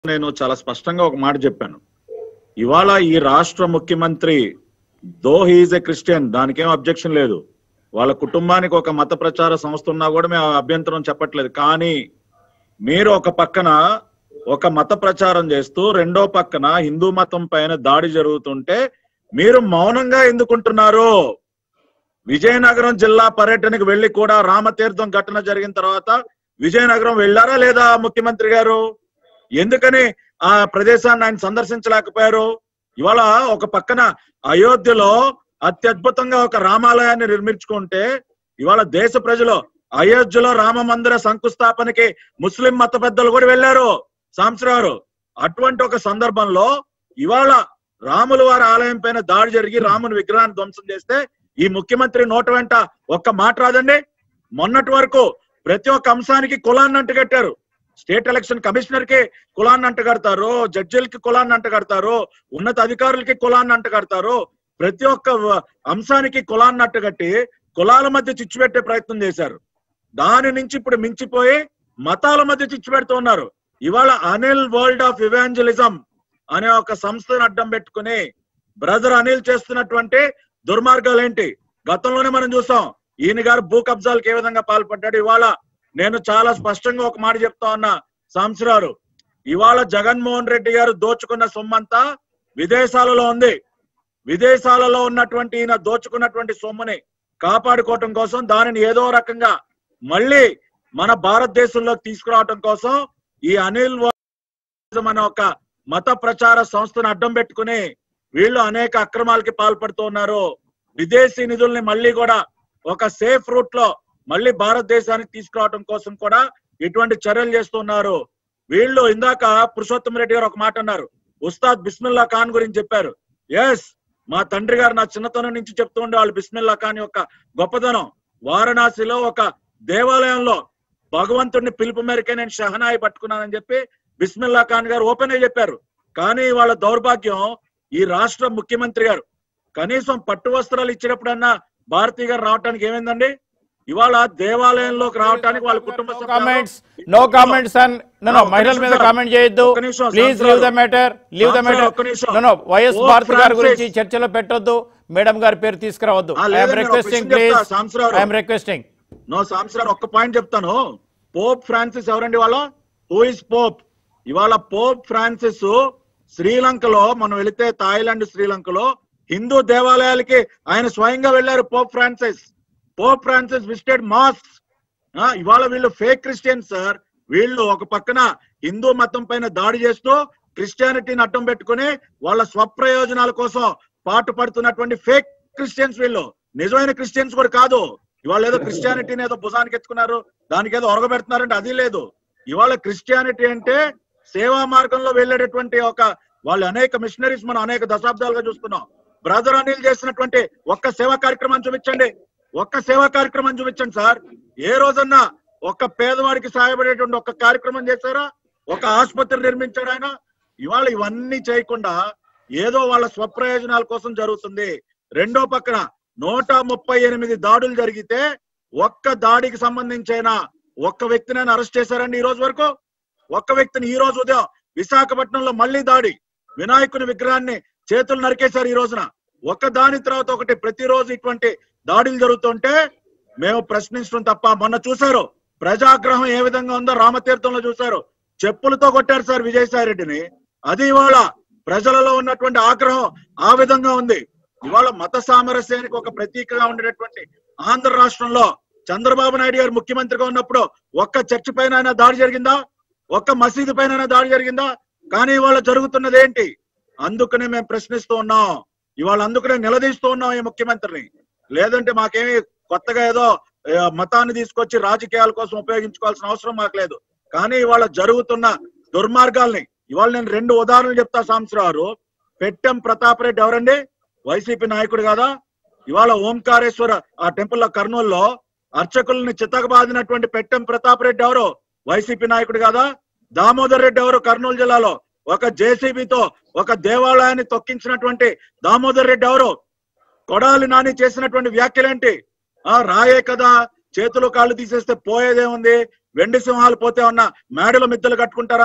నేను చాలా స్పష్టంగా ఒక మాట చెప్పాను ఇవాళ ఈ రాష్ట్ర ముఖ్యమంత్రి దో హీజ్ ఎ క్రిస్టియన్ దానికేం అబ్జెక్షన్ లేదు వాళ్ళ కుటుంబానికి ఒక మత ప్రచార సంస్థ ఉన్నా కూడా మేము అభ్యంతరం చెప్పట్లేదు కానీ మీరు ఒక పక్కన ఒక మత ప్రచారం చేస్తూ రెండో పక్కన హిందూ మతం పైన దాడి జరుగుతుంటే మీరు మౌనంగా ఎందుకుంటున్నారు విజయనగరం జిల్లా పర్యటనకు వెళ్లి కూడా రామతీర్థం ఘటన జరిగిన తర్వాత విజయనగరం వెళ్ళారా లేదా ముఖ్యమంత్రి గారు ఎందుకని ఆ ప్రదేశాన్ని ఆయన సందర్శించలేకపోయారు ఇవాళ ఒక పక్కన అయోధ్యలో అత్యద్భుతంగా ఒక రామాలయాన్ని నిర్మించుకుంటే ఇవాళ దేశ ప్రజలు అయోధ్యలో రామ మందిర శంకుస్థాపనకి ముస్లిం మత పెద్దలు కూడా వెళ్ళారు సాంసరావు అటువంటి ఒక సందర్భంలో ఇవాళ రాముల వారి ఆలయం పైన దాడి జరిగి రాముని విగ్రహాన్ని ధ్వంసం చేస్తే ఈ ముఖ్యమంత్రి నోట వెంట ఒక్క మాట రాదండి మొన్నటి వరకు ప్రతి ఒక్క అంశానికి కులాన్ని అంటగట్టారు స్టేట్ ఎలక్షన్ కమిషనర్ కి కులాన్ని అంటగడతారు జడ్జిలకి కులాన్ని అంటగడతారు ఉన్నత అధికారులకి కులాన్ని అంటగడతారు ప్రతి ఒక్క వ- అంశానికి కులాన్ని అంటగట్టి కులాల మధ్య చిచ్చు పెట్టే ప్రయత్నం చేశారు దాని నుంచి ఇప్పుడు మించిపోయి మతాల మధ్య చిచ్చు పెడుతూ ఉన్నారు ఇవాళ అనిల్ వరల్డ్ ఆఫ్ ఇవాంజలిజం అనే ఒక సంస్థను అడ్డం పెట్టుకుని బ్రదర్ అనిల్ చేస్తున్నటువంటి దుర్మార్గాలు ఏంటి గతంలోనే మనం చూసాం ఈయన గారు భూ కబ్జాలకు ఏ విధంగా పాల్పడ్డాడు ఇవాళ నేను చాలా స్పష్టంగా ఒక మాట చెప్తా ఉన్నా సాంసరారు ఇవాళ జగన్మోహన్ రెడ్డి గారు దోచుకున్న సొమ్మంతా విదేశాలలో ఉంది విదేశాలలో ఉన్నటువంటి ఈయన దోచుకున్నటువంటి సొమ్ముని కాపాడుకోవటం కోసం దానిని ఏదో రకంగా మళ్ళీ మన భారతదేశంలోకి తీసుకురావటం కోసం ఈ అనిల్ వాయిజం అనే ఒక మత ప్రచార సంస్థను అడ్డం పెట్టుకుని వీళ్ళు అనేక అక్రమాలకి పాల్పడుతూ ఉన్నారు విదేశీ నిధుల్ని మళ్ళీ కూడా ఒక సేఫ్ రూట్ లో మళ్ళీ భారతదేశానికి తీసుకురావడం కోసం కూడా ఇటువంటి చర్యలు చేస్తున్నారు వీళ్ళు ఇందాక పురుషోత్తమ రెడ్డి గారు ఒక మాట అన్నారు ఉస్తాద్ బిస్మిల్లా ఖాన్ గురించి చెప్పారు ఎస్ మా తండ్రి గారు నా చిన్నతనం నుంచి చెప్తూ ఉండే వాళ్ళు బిస్మిల్లా ఖాన్ యొక్క గొప్పతనం వారణాసిలో ఒక దేవాలయంలో భగవంతుడిని పిలుపు మేరకే నేను షహనాయి పట్టుకున్నానని చెప్పి బిస్మిల్లా ఖాన్ గారు ఓపెన్ గా చెప్పారు కానీ వాళ్ళ దౌర్భాగ్యం ఈ రాష్ట్ర ముఖ్యమంత్రి గారు కనీసం పట్టు వస్త్రాలు ఇచ్చినప్పుడన్నా భారతీయ గారు రావడానికి ఏమైందండి ఇవాళ దేవాలయంలోకి రావడానికి వాళ్ళ కుటుంబ నో సభ్యులు- comments no comments and no ఒక్క మహిళల నిమిషం మీద సార్. కామెంట్ చేయొద్దు ఒక్క నిమిషం, ప్లీజ్ సాంసరావు. Leave the matter leave the సాంసరావు, మ్యాటర్ ఒక్క నిమిషం. నో నో వైఎస్ ఓ భారతి గారి గురించి ఫ్రాన్సిస్. చర్చలో పెట్టొద్దు మేడం గారి పేరు తీసుకురావద్దు ఆ, ఐఎమ్ లేదండి, నేను ఒక రిక్వెస్టింగ్ విషయం ప్లీజ్ చెప్తా, సాంసరావు. ఐఎమ్ రిక్వెస్టింగ్ నో సాంసరార్ ఒక్క పాయింట్ చెప్తాను పోప్ ఫ్రాన్సిస్ ఎవరండి వాళ్ళ హూ ఇస్ పోప్ ఇవాళ పోప్ ఫ్రాన్సిస్ శ్రీలంకలో మనం వెళితే థాయిలాండ్ శ్రీలంకలో హిందూ దేవాలయాలకి ఆయన స్వయంగా వెళ్ళారు Pope Francis Pope Francis visited mosque ఇవాళ వీళ్ళు ఫేక్ క్రిస్టియన్స్ సార్ వీళ్ళు ఒక పక్కన హిందూ మతం పైన దాడి చేస్తూ క్రిస్టియానిటీని అడ్డం పెట్టుకుని వాళ్ళ స్వప్రయోజనాల కోసం పాటు పడుతున్నటువంటి ఫేక్ క్రిస్టియన్స్ వీళ్ళు నిజమైన క్రిస్టియన్స్ కూడా కాదు ఇవాళ ఏదో క్రిస్టియానిటీని ఏదో భుజానికి ఎత్తుకున్నారు దానికి ఏదో ఒరగబెడుతున్నారంటే అది లేదు ఇవాళ క్రిస్టియానిటీ అంటే సేవా మార్గంలో వెళ్ళేటటువంటి ఒక వాళ్ళు అనేక మిషనరీస్ మనం అనేక దశాబ్దాలుగా చూస్తున్నాం బ్రదర్ అనిల్ చేసినటువంటి ఒక్క సేవా కార్యక్రమాన్ని చూపించండి ఒక్క సేవా కార్యక్రమం చూపించండి సార్ ఏ రోజన్నా ఒక్క పేదవాడికి సహాయపడేటువంటి ఒక్క కార్యక్రమం చేశారా ఒక ఆసుపత్రి నిర్మించాడు ఆయన ఇవాళ ఇవన్నీ చేయకుండా ఏదో వాళ్ళ స్వప్రయోజనాల కోసం జరుగుతుంది రెండో పక్కన నూట ముప్పై ఎనిమిది దాడులు జరిగితే ఒక్క దాడికి సంబంధించిన ఒక్క వ్యక్తిని అరెస్ట్ చేశారండి ఈ రోజు వరకు ఒక్క వ్యక్తిని ఈ రోజు ఉదయం విశాఖపట్నంలో మళ్ళీ దాడి వినాయకుని విగ్రహాన్ని చేతులు నరికేశారు ఈ రోజున ఒక దాని తర్వాత ఒకటి ప్రతిరోజు ఇటువంటి దాడులు జరుగుతుంటే మేము ప్రశ్నించడం తప్ప మొన్న చూశారు ప్రజాగ్రహం ఏ విధంగా ఉందో రామతీర్థంలో చూశారు చెప్పులతో కొట్టారు సార్ విజయసాయి రెడ్డిని అది ఇవాళ ప్రజలలో ఉన్నటువంటి ఆగ్రహం ఆ విధంగా ఉంది ఇవాళ మత సామరస్యానికి ఒక ప్రతీకగా ఉండేటటువంటి ఆంధ్ర రాష్ట్రంలో చంద్రబాబు నాయుడు గారు ముఖ్యమంత్రిగా ఉన్నప్పుడు ఒక్క చర్చి పైన అయినా దాడి జరిగిందా ఒక్క మసీదు పైన అయినా దాడి జరిగిందా కానీ ఇవాళ జరుగుతున్నది ఏంటి అందుకనే మేము ప్రశ్నిస్తూ ఉన్నాం ఇవాళ అందుకనే నిలదీస్తూ ఉన్నాం ఈ ముఖ్యమంత్రిని లేదంటే మాకేమి కొత్తగా ఏదో ఏ, మతాన్ని తీసుకొచ్చి రాజకీయాల కోసం ఉపయోగించుకోవాల్సిన అవసరం మాకు లేదు కానీ ఇవాళ జరుగుతున్న దుర్మార్గాల్ని ఇవాళ నేను రెండు ఉదాహరణలు చెప్తా సాంసరావు పెట్టెం ప్రతాప్ రెడ్డి ఎవరండి వైసీపీ నాయకుడు కదా ఇవాళ ఓంకారేశ్వర ఆ టెంపుల్ లో కర్నూలులో అర్చకుల్ని చిత్తకబాదినటువంటి పెట్టెం ప్రతాప్ రెడ్డి ఎవరు వైసీపీ నాయకుడు కదా దామోదర్ రెడ్డి ఎవరు కర్నూలు జిల్లాలో ఒక జేసీబీతో ఒక దేవాలయాన్ని తొక్కించినటువంటి దామోదర్ రెడ్డి ఎవరు కొడాలి నాని చేసినటువంటి వ్యాఖ్యలేంటి ఆ రాయే కదా చేతులు కాళ్ళు తీసేస్తే పోయేదేముంది వెండి సింహాలు పోతే ఉన్న మేడల మిద్దలు కట్టుకుంటారన్న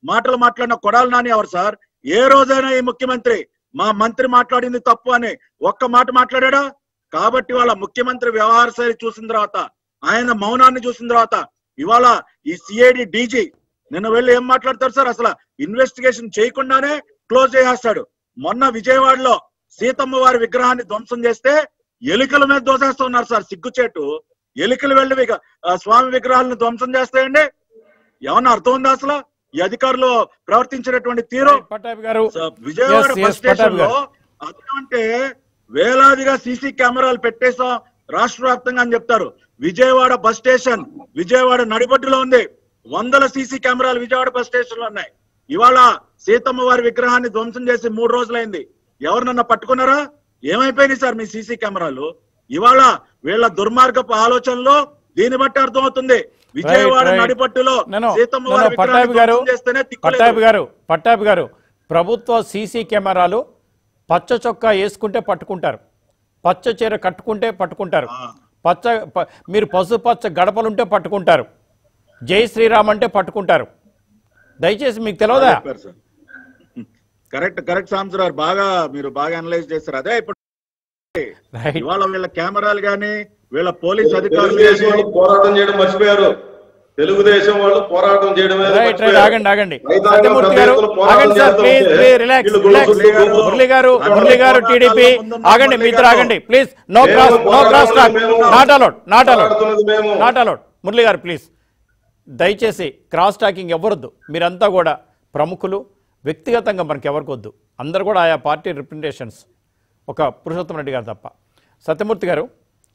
మాటలు మాట్లాడిన కొడాలి నాని ఎవరు సార్ ఏ రోజైనా ఈ ముఖ్యమంత్రి మా మంత్రి మాట్లాడింది తప్పు అని ఒక్క మాట మాట్లాడాడా కాబట్టి వాళ్ళ ముఖ్యమంత్రి వ్యవహార శైలి చూసిన తర్వాత ఆయన మౌనాన్ని చూసిన తర్వాత ఇవాళ ఈ సిఐడి డీజీ నిన్న వెళ్ళి ఏం మాట్లాడతారు సార్ అసలు ఇన్వెస్టిగేషన్ చేయకుండానే క్లోజ్ చేసేస్తాడు మొన్న విజయవాడలో సీతమ్మ వారి విగ్రహాన్ని ధ్వంసం చేస్తే ఎలుకల మీద దోసేస్తున్నారు సార్ సిగ్గుచేటు ఎలుకలు వెళ్ళి విగ- ఆ, స్వామి విగ్రహాలను ధ్వంసం చేస్తాయండి ఏమన్నా అర్థం ఉందా అసలు ఈ అధికారులు ప్రవర్తించినటువంటి తీరు పట్టాభి గారు స- Vijayawada Yes, yes, bus station పటాబ్ లో గారు. అదేమంటే వేలాదిగా సీసీ కెమెరాలు పెట్టేసాం రాష్ట్ర వ్యాప్తంగా అని చెప్తారు విజయవాడ బస్ స్టేషన్ విజయవాడ నడిబొడ్డులో ఉంది వందల సీసీ కెమెరాలు విజయవాడ బస్ స్టేషన్ లో ఉన్నాయి ఇవాళ సీతమ్మ వారి విగ్రహాన్ని ధ్వంసం చేసి మూడు రోజులైంది ఎవరినన్నా పట్టుకున్నారా ఏమైపోయినాయి సార్ మీ సీసీ కెమెరాలు ఇవాళ వీళ్ళ దుర్మార్గపు ఆలోచనలో దీన్ని బట్టి అర్థమవుతుంది విజయవాడ right. నడిపట్టులో నేను సీతమ్మ నేను వారి పట్టాభి విగ్రహాన్ని గారు ధ్వంసం చేస్తేనే పట్టాభి దిక్కులేదు గారు పట్టాభి గారు ప్రభుత్వ సీసీ కెమెరాలు పచ్చ చొక్కా వేసుకుంటే పట్టుకుంటారు పచ్చ చీర కట్టుకుంటే పట్టుకుంటారు ఆ. పచ్చ ప- మీరు పసుపచ్చ గడపలుంటే పట్టుకుంటారు జై శ్రీరామ్ అంటే పట్టుకుంటారు దయచేసి మీకు తెలియదా చెప్పారు సార్ కరెక్ట్ కరెక్ట్ సాంసరార్ బాగా మీరు బాగా అనలైజ్ చేస్తారు అదే ఇప్పుడు రైట్ ఇవాళ వీళ్ళ కెమెరాలు గాని వీళ్ళ పోలీస్ అధికారులు తెలుగుదేశం గాని వాళ్ళు పోరాటం చేయడం మర్చిపోయారు తెలుగుదేశం వాళ్ళు పోరాటం చేయడం మీద రైట్ రైట్ మర్చిపోయారు. ఆగండి ఆగండి రైతాంగం సత్యమూర్తి పెద్ద గారు ఎత్తున పోరాటం ఆగండి సార్ చేస్తూ ప్లీజ్ ఉంటే ప్లీజ్ రిలాక్స్ వీళ్ళు రిలాక్స్ గొలుసు గుర్తు- మురళి గారు మురళి గారు టీడీపీ ఆగండి మీ ఇద్దరు ఆగండి ప్లీజ్ నో మేము క్రాస్ నో క్రాస్ టాక్ మేము నాట్ అలౌడ్ నాట్ అలౌడ్ పోరాడుతున్నది మేము. నాట్ అలౌడ్ మురళి గారు ప్లీజ్ దయచేసి క్రాస్ టాకింగ్ ఎవరొద్దు మీరంతా కూడా ప్రముఖులు వ్యక్తిగతంగా మనకి ఎవరికి వద్దు అందరు కూడా ఆయా పార్టీ రిప్రజెంటేషన్స్ ఒక పురుషోత్తమ రెడ్డి గారు తప్ప సత్యమూర్తి గారు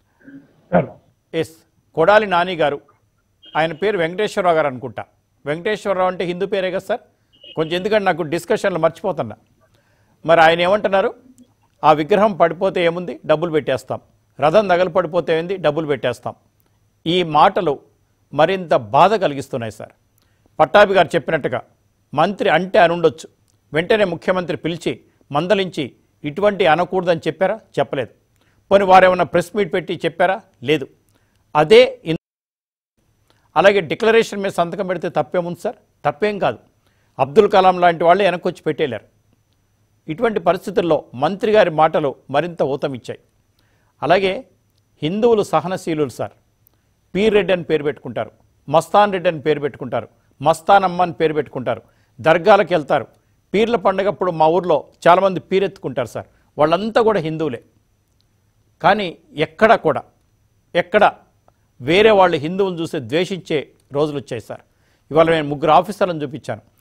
ఎస్ కొడాలి నాని గారు ఆయన పేరు వెంకటేశ్వరరావు గారు అనుకుంటా వెంకటేశ్వరరావు అంటే హిందూ పేరే కదా సార్ కొంచెం ఎందుకంటే నాకు డిస్కషన్లు మర్చిపోతున్నా మరి ఆయన ఏమంటున్నారు ఆ విగ్రహం పడిపోతే ఏముంది డబ్బులు పెట్టేస్తాం రథం దగలు పడిపోతే ఏంది డబ్బులు పెట్టేస్తాం ఈ మాటలు మరింత బాధ కలిగిస్తున్నాయి సార్ పట్టాభి గారు చెప్పినట్టుగా మంత్రి అంటే అనుండొచ్చు వెంటనే ముఖ్యమంత్రి పిలిచి మందలించి ఇటువంటి అనకూడదని చెప్పారా చెప్పలేదు పోనీ వారేమన్నా ప్రెస్ మీట్ పెట్టి చెప్పారా లేదు అదే ఇన్- అలాగే డిక్లరేషన్ మీద సంతకం పెడితే తప్పేముంది సార్ తప్పేం కాదు అబ్దుల్ కలాం లాంటి వాళ్ళే వెనక్కి వచ్చి పెట్టేలేరు ఇటువంటి పరిస్థితుల్లో మంత్రి గారి మాటలు మరింత ఊతమిచ్చాయి అలాగే హిందువులు సహనశీలులు సార్ పీర్ రెడ్డి అని పేరు పెట్టుకుంటారు మస్తాన్ రెడ్డి అని పేరు పెట్టుకుంటారు మస్తాన్ అమ్మ అని పేరు పెట్టుకుంటారు దర్గాలకు వెళ్తారు పీర్ల పండగప్పుడు మా ఊర్లో చాలామంది పీరెత్తుకుంటారు సార్ వాళ్ళంతా కూడా హిందువులే కానీ ఎక్కడ కూడా ఎక్కడ వేరే వాళ్ళు హిందువులు చూసి ద్వేషించే రోజులు వచ్చాయి సార్ ఇవాళ నేను ముగ్గురు ఆఫీసర్లను చూపించాను